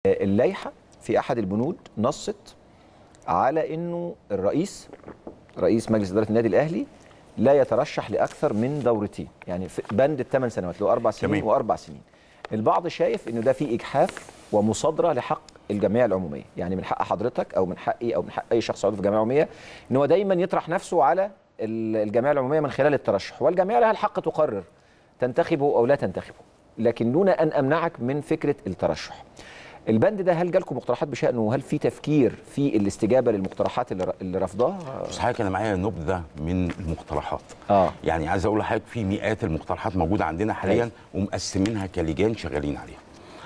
اللائحه في احد البنود نصت على انه الرئيس رئيس مجلس اداره النادي الاهلي لا يترشح لاكثر من دورتين يعني في بند الثمان سنوات اللي هو اربع سنين تمام. واربع سنين البعض شايف انه ده فيه اجحاف ومصادره لحق الجمعيه العموميه يعني من حق حضرتك او من حقي او من حق اي شخص عضو في جمعيه عموميه ان هو دايما يطرح نفسه على ال- الجمعيه العموميه من خلال الترشح والجمعيه لها الحق تقرر تنتخبه او لا تنتخبه لكن دون ان امنعك من فكره الترشح البند ده هل جالكم مقترحات بشأنه وهل في تفكير في الاستجابه للمقترحات اللي ر- اللي رفضها بس حضرتك انا معايا نبذه من المقترحات اه يعني عايز اقول لحضرتك في مئات المقترحات موجوده عندنا حاليا ومقسمينها كلجان شغالين عليها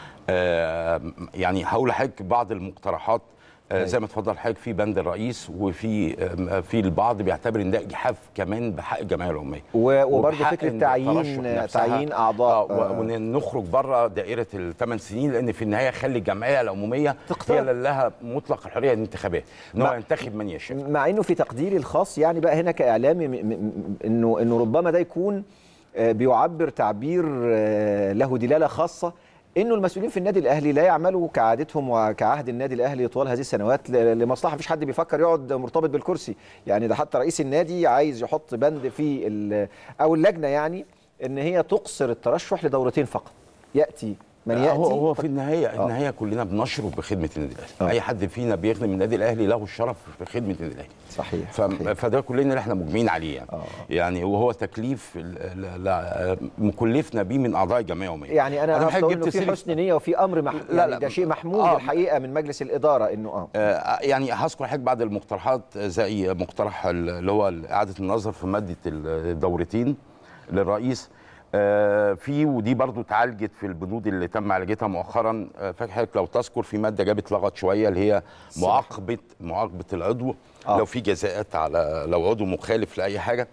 آه يعني هقول لحضرتك بعض المقترحات آه أيوة. زي ما اتفضل حضرتك في بند الرئيس وفي آه في البعض بيعتبر ان ده اجحاف كمان بحق الجمعيه العموميه و- وبرضه وبحق فكره إن تعيين الترشح نفسها- تعيين اعضاء آه و- وان نخرج بره دائره الثمان سنين لان في النهايه خلي الجمعيه العموميه تختار. هي اللي لها مطلق الحريه الانتخابات ان هو مع- ينتخب من يشاء مع انه في تقديري الخاص يعني بقى هنا كاعلامي م- م- انه انه ربما ده يكون آه، بيعبر تعبير آه، له دلاله خاصه انه المسؤولين في النادي الاهلي لا يعملوا كعادتهم وكعهد النادي الاهلي طوال هذه السنوات ل- لمصلحه مفيش حد بيفكر يقعد مرتبط بالكرسي يعني ده حتى رئيس النادي عايز يحط بند في ال- او اللجنه يعني ان هي تقصر الترشح لدورتين فقط ياتي من ياتي هو هو في النهايه آه. النهايه كلنا بنشرف بخدمه النادي آه. الاهلي اي حد فينا بيخدم النادي الاهلي له الشرف في خدمه النادي الاهلي صحيح, ف... صحيح. فده كلنا اللي احنا مجمعين عليه يعني آه. يعني وهو تكليف ال- ال- لا- مكلفنا بيه من اعضاء الجمعيه العموميه يعني انا أنا اقصد بحب انه جبت في سيرة- حسن نيه وفي امر مح... لا، يعني لا، ده شيء محمود آه. الحقيقه من مجلس الاداره انه اه آه، يعني هذكر حضرتك بعض المقترحات زي مقترح اللي هو اعاده النظر في ماده الدورتين للرئيس آه، في ودي برضو اتعالجت في البنود اللي تم معالجتها مؤخرا آه، فاكر حضرتك لو تذكر في ماده جابت لغط شويه اللي هي معاقبه معاقبه العضو آه. لو في جزاءات على لو عضو مخالف لاي حاجه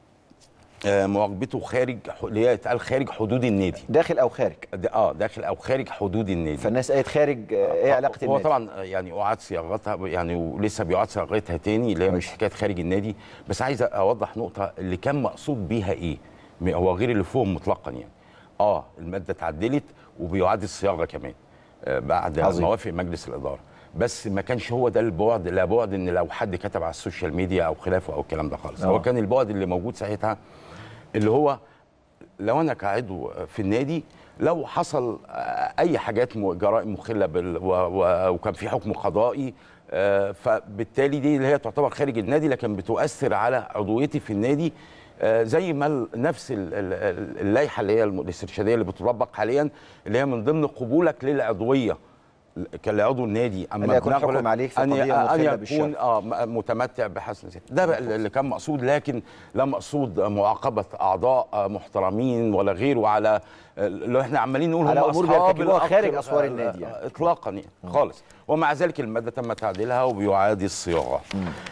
آه، معاقبته خارج اللي هي اتقال خارج حدود النادي داخل او خارج ده- اه داخل او خارج حدود النادي فالناس قالت خارج آه، ايه علاقه هو النادي طبعا يعني اعاد صياغتها يعني ولسه بيعاد صياغتها تاني اللي هي مش كويس. حكايه خارج النادي بس عايز اوضح نقطه اللي كان مقصود بيها ايه م- هو غير اللي فوق مطلقا يعني اه الماده اتعدلت وبيعاد الصياغه كمان آه بعد عظيم. موافق مجلس الاداره بس ما كانش هو ده البعد لا بعد ان لو حد كتب على السوشيال ميديا او خلافه او الكلام ده خالص آه. هو كان البعد اللي موجود ساعتها اللي هو لو انا كعضو في النادي لو حصل اي حاجات م- جرائم مخله بال و و وكان في حكم قضائي آه، فبالتالي دي اللي هي تعتبر خارج النادي لكن بتؤثر على عضويتي في النادي آه، زي ما ال- نفس ال- ال- ال- اللائحه اللي هي الم- الاسترشاديه اللي بتطبق حاليا اللي هي من ضمن قبولك للعضويه كعضو النادي أن يكون بناخد- حكم عليك في أن ي- قضية ان مخلة يكون بالشرع. اه م- متمتع بحسن سير ده بقى اللي كان مقصود لكن لا مقصود معاقبه اعضاء آه، محترمين ولا غيره على آه، اللي احنا عمالين نقول على هم أمور أصحاب بيرتكبوها الأخ- خارج أسوار آه، النادي يعني. آه، اطلاقا يعني خالص ومع ذلك الماده تم تعديلها وبيعاد الصياغه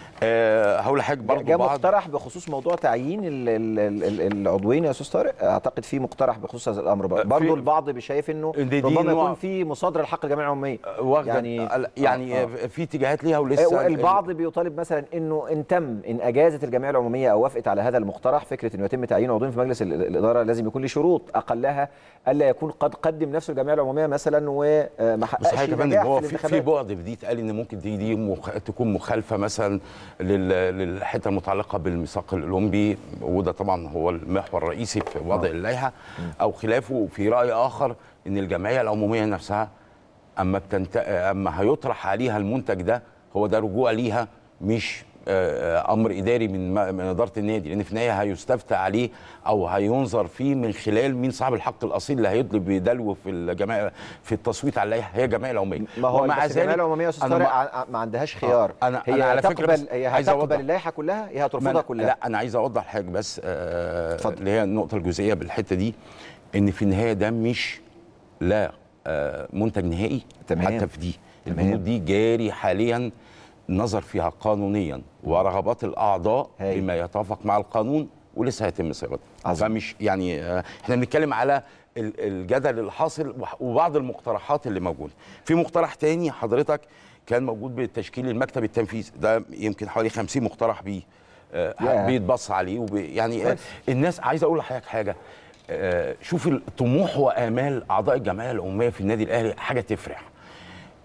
آه هقول لحضرتك برضه جاء بعض مقترح بخصوص موضوع تعيين ال- ال- ال- ال- العضوين يا استاذ طارق اعتقد في مقترح بخصوص هذا الامر برضه في- برضه البعض شايف انه إن دي ربما نوع- يكون في مصادره لحق الجمعيه العموميه واخده يعني يعني, يعني آه، آه آه. في اتجاهات ليها ولسه آه، البعض بيطالب مثلا انه ان تم ان اجازت الجمعيه العموميه او وافقت على هذا المقترح فكره انه يتم تعيين عضوين في مجلس ال- الاداره لازم يكون له شروط اقلها الا يكون قد قدم نفسه الجمعيه العموميه مثلا وما بس حققش حضرتك يا فندم نجاح هو في في, في الانتخابات بعد في دي اتقال ان ممكن دي دي مخ... تكون مخالفه مثلا لل... للحته المتعلقه بالميثاق الاولمبي وده طبعا هو المحور الرئيسي في وضع اللائحه او خلافه في راي اخر ان الجمعيه العموميه نفسها اما بتنت... اما هيطرح عليها المنتج ده هو ده رجوع ليها مش آه، آه، امر اداري من م- من اداره النادي لان في النهايه هيستفتى عليه او هينظر فيه من خلال مين صاحب الحق الاصيل اللي هيطلب بدلو في الجماعه في التصويت على اللائحه هي الجمعيه العموميه ما هو بس الجمعيه العموميه يا استاذ أنا طارق ما- ع- ما عندهاش خيار آه، أنا- هي أنا على فكرة بس هتقبل هي عايز هتقبل أوضح. اللائحه كلها هي ما هترفضها أنا- كلها لا انا عايز اوضح حاجه بس آه، اتفضل. اللي هي النقطه الجزئيه بالحته دي ان في النهايه ده مش لا آه، منتج نهائي تمام. حتى في دي تمام. البنود دي جاري حاليا نظر فيها قانونيا ورغبات الاعضاء هاي. بما يتوافق مع القانون ولسه هيتم صياغتها عظيم. فمش يعني آه، احنا بنتكلم على ال- الجدل اللي حاصل وح- وبعض المقترحات اللي موجوده في مقترح تاني حضرتك كان موجود بتشكيل المكتب التنفيذي ده يمكن حوالي 50 مقترح بيه آه، ياه. بيتبص عليه وبي يعني آه، كويس. الناس عايز اقول لحضرتك حاجه آه، شوف الطموح وامال اعضاء الجمعيه العموميه في النادي الاهلي حاجه تفرح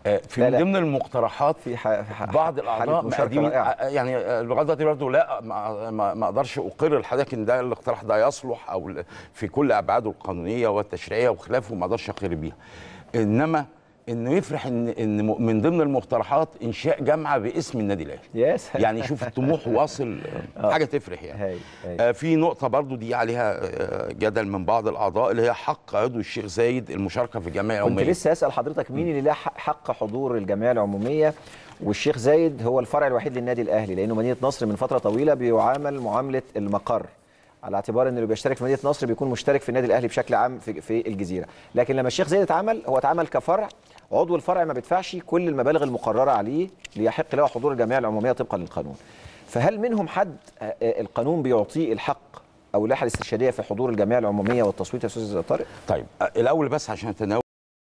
آه، في لا، من لا. ضمن المقترحات في ح... في ح... بعض حالة الاعضاء مشاركة مقدمين رائعة. آه، يعني آه، لغايه دلوقتي برضه لا ما ما- ما اقدرش اقر لحضرتك ان ده الاقتراح ده يصلح او ل- في كل ابعاده القانونيه والتشريعيه وخلافه ما اقدرش اقر بيها انما انه يفرح ان ان م- من ضمن المقترحات انشاء جامعه باسم النادي الاهلي يا سلام. يعني شوف الطموح واصل آه، حاجه تفرح يعني هاي هاي. آه، في نقطة برضو دي عليها آه، جدل من بعض الأعضاء اللي هي حق عضو الشيخ زايد المشاركة في الجمعية كنت العمومية لسه اسال حضرتك مين اللي له حق- حق حضور الجمعيه العموميه والشيخ زايد هو الفرع الوحيد للنادي الاهلي لانه مدينه نصر من فتره طويله بيعامل معامله المقر على اعتبار ان اللي بيشترك في مدينه نصر بيكون مشترك في النادي الاهلي بشكل عام في, في الجزيره لكن لما الشيخ زايد اتعمل هو اتعمل كفرع عضو الفرع ما بيدفعش كل المبالغ المقرره عليه ليحق له حضور الجمعيه العموميه طبقا للقانون فهل منهم حد آه، آه، القانون بيعطيه الحق او اللائحه الاسترشاديه في حضور الجمعيه العموميه والتصويت يا استاذ طارق طيب آه، الأول بس عشان أتناول